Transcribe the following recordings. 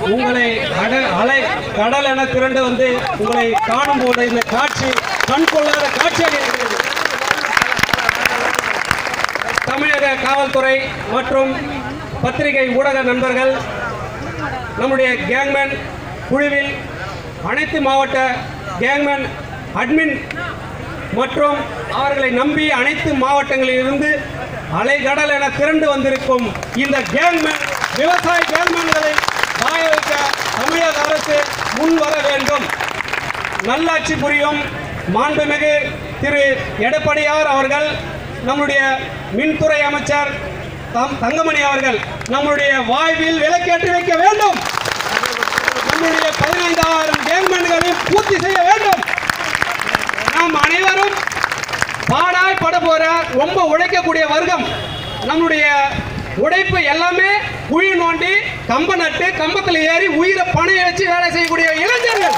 உங்களை அட அலை கடல் என திரண்டு வந்து உங்களை காணும் போது இந்த காட்சி கண் கொள்ளாத காட்சியாக இருக்கிறது தமிழக காவல்துறை மற்றும் பத்திரிகை ஊடக நண்பர்கள் நம்முடைய கேங்மேன் குழுவில் அனைத்து மாவட்ட கேங்மேன் அட்மின் மற்றும் அவர்களை நம்பி அனைத்து மாவட்டங்களிலிருந்து அலைகடல் என திரண்டு வந்திருக்கும் இந்த கேங்மேன் விவசாய கேங்மேன்களை வாய வைக்க தமிழக அரசு முன் வர வேண்டும் நல்லாட்சி புரியும் மாண்புமிகு திரு எடப்பாடியார் அவர்கள் நம்முடைய மின்துறை அமைச்சர் தம் தங்கமணி அவர்கள் நம்முடைய வாழ்வில் விலக்கேற்றி வைக்க வேண்டும் நம்முடைய பதினைந்தாயிரம் கேர்மென்ட்களையும் பூர்த்தி செய்ய வேண்டும் நாம் அனைவரும் பாடாய் பட போற ரொம்ப உழைக்கக்கூடிய வர்க்கம் நம்முடைய உழைப்பு எல்லாமே குழி நோண்டி கம்ப நட்டு கம்பத்தில் ஏறி உயிரை பணைய வச்சு வேலை செய்யக்கூடிய இளைஞர்கள்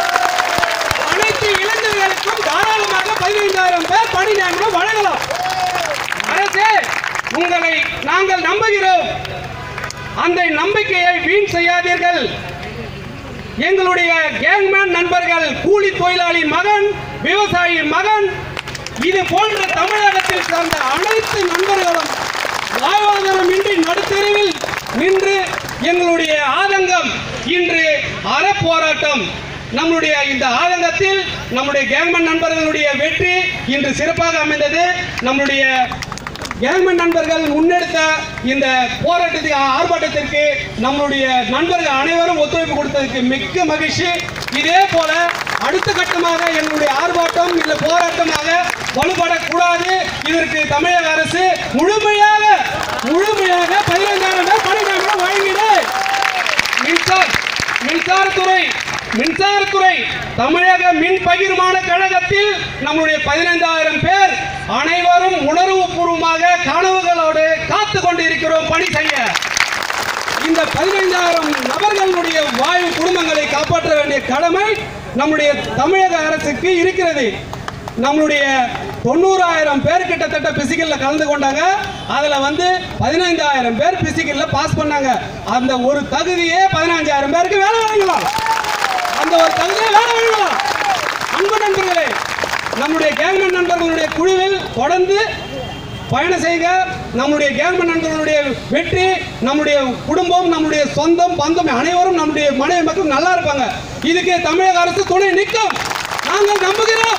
அனைத்து இளைஞர்களுக்கும் தாராளமாக பதினைந்தாயிரம் பேர் பணி நியமனம் வழங்கலாம் அரசே உங்களை நாங்கள் நம்புகிறோம் அந்த நம்பிக்கையை வீண் செய்யாதீர்கள் எங்களுடைய கேங்மேன் நண்பர்கள் கூலி தொழிலாளி மகன் விவசாயி மகன் இது போன்ற தமிழகத்தில் சார்ந்த அனைத்து நண்பர்களும் வாழ்வாதாரம் இன்றி நடுத்தெருவில் நின்று எங்களுடைய ஆதங்கம் இன்று அறப்போராட்டம் நம்முடைய இந்த ஆதங்கத்தில் நம்முடைய கேங்மேன் நண்பர்களுடைய வெற்றி இன்று சிறப்பாக அமைந்தது நம்முடைய கேங்மேன் நண்பர்கள் முன்னெடுத்த இந்த போராட்டத்துக்கு ஆர்ப்பாட்டத்திற்கு நம்முடைய நண்பர்கள் அனைவரும் ஒத்துழைப்பு கொடுத்ததுக்கு மிக்க மகிழ்ச்சி இதே போல அடுத்த கட்டமாக எங்களுடைய ஆர்ப்பாட்டம் இல்லை போராட்டமாக வலுப்படக்கூடாது இதற்கு தமிழக அரசு முழுமையாக முழுமையாக பதினைந்தாயிரம் பேர் பணி நியமனம் வழங்கிடு மின்சார மின்சாரத்துறை மின்சாரத்துறை தமிழக மின் பகிர்மான கழகத்தில் நம்முடைய பதினைந்தாயிரம் பேர் அனைவரும் உணர்வுபூர்வமாக கனவுகளோடு காத்து கொண்டிருக்கிறோம் பணி செய்ய இந்த பதினைந்தாயிரம் நபர்களுடைய வாயு குடும்பங்களை காப்பாற்ற வேண்டிய கடமை நம்முடைய தமிழக அரசுக்கு இருக்கிறது நம்மளுடைய தொண்ணூறாயிரம் பேர் கிட்டத்தட்ட பிசிக்கல்ல கலந்து கொண்டாங்க அதுல வந்து பதினைந்தாயிரம் பேர் பிசிக்கல்ல பாஸ் பண்ணாங்க அந்த ஒரு தகுதியே பதினஞ்சாயிரம் பேருக்கு வேலை வழங்கலாம் அந்த ஒரு தகுதியை வேலை வழங்கலாம் அன்பு நண்பர்களே நம்முடைய கேங்மேன் நண்பர்களுடைய குழுவில் தொடர்ந்து பயணம் செய்க நம்முடைய கேங்மேன் நண்பர்களுடைய வெற்றி நம்முடைய குடும்பம் நம்முடைய சொந்தம் பந்தம் அனைவரும் நம்முடைய மனைவி மக்கள் நல்லா இருப்பாங்க இதுக்கு தமிழக அரசு துணை நிற்கும் நாங்கள் நம்புகிறோம்